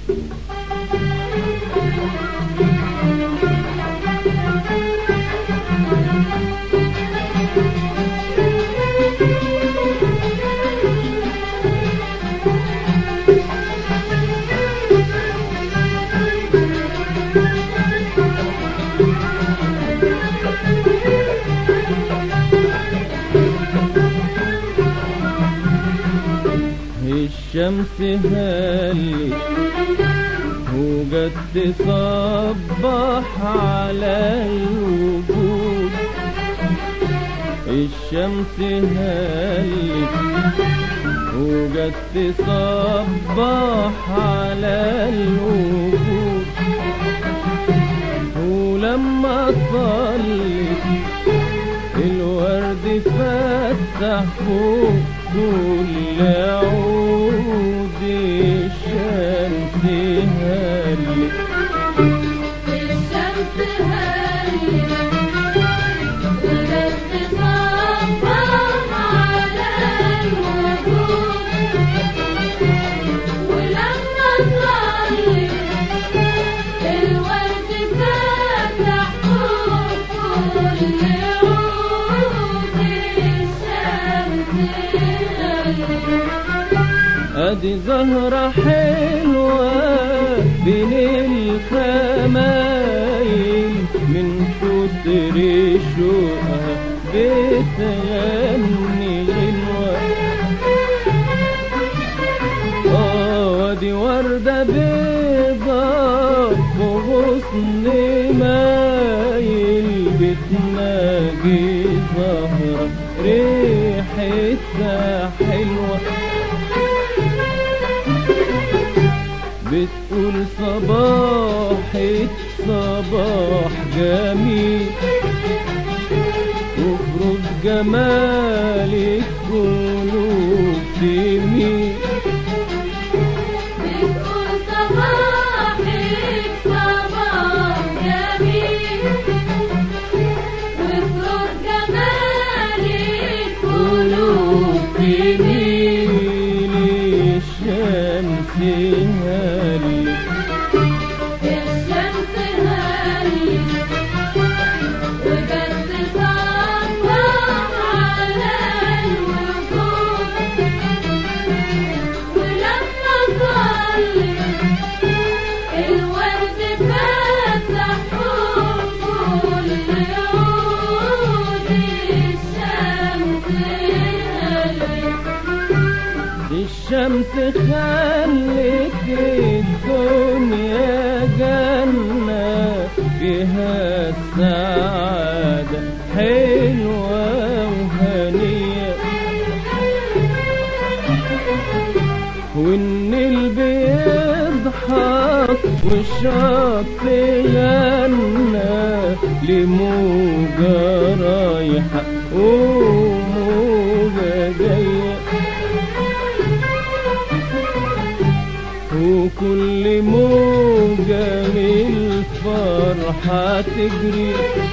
الشمس هلت وجت تصبح على الوجود الشمس هلت وجت تصبح على الوجود ولما صلت الورد فتح فوق كل عود الشمس هلت الشمس هلت وجت تصبح على الوجود ولما صلت الورد فتح فوق كل عود الشمس هلت ادي زهرة حلوة بين الخمايل من كتر شوقها بتغني غنوة اه دي وردة بيضة وغصن مايل بتناجي زهرة ريحتها حلوة بتقول صباحك صباح جميل وفرض جمالك قلوب تميل بتقول صباحك صباح جميل وفرط جمالك قلوب تميل تميل الشمس هلت الشمس هلت وجت تصبح على الوجود ولما صلت الورد فتح فوق كل عود الشمس هلت الشمس خلت الدنيا جنة فيها السعادة حلوة وهنية والنيل بيضحك والشط غنى لموجة رايحة وموجة جاية وكل موجة للفرحة تجري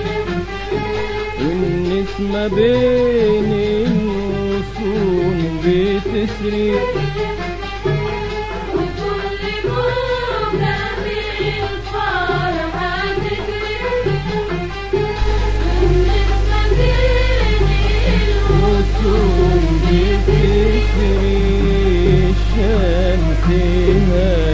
والنسمة بين الغصون بتسري وكل موجة بالفرحة تجري والنسمة بين الغصون بتسري الشمس هلت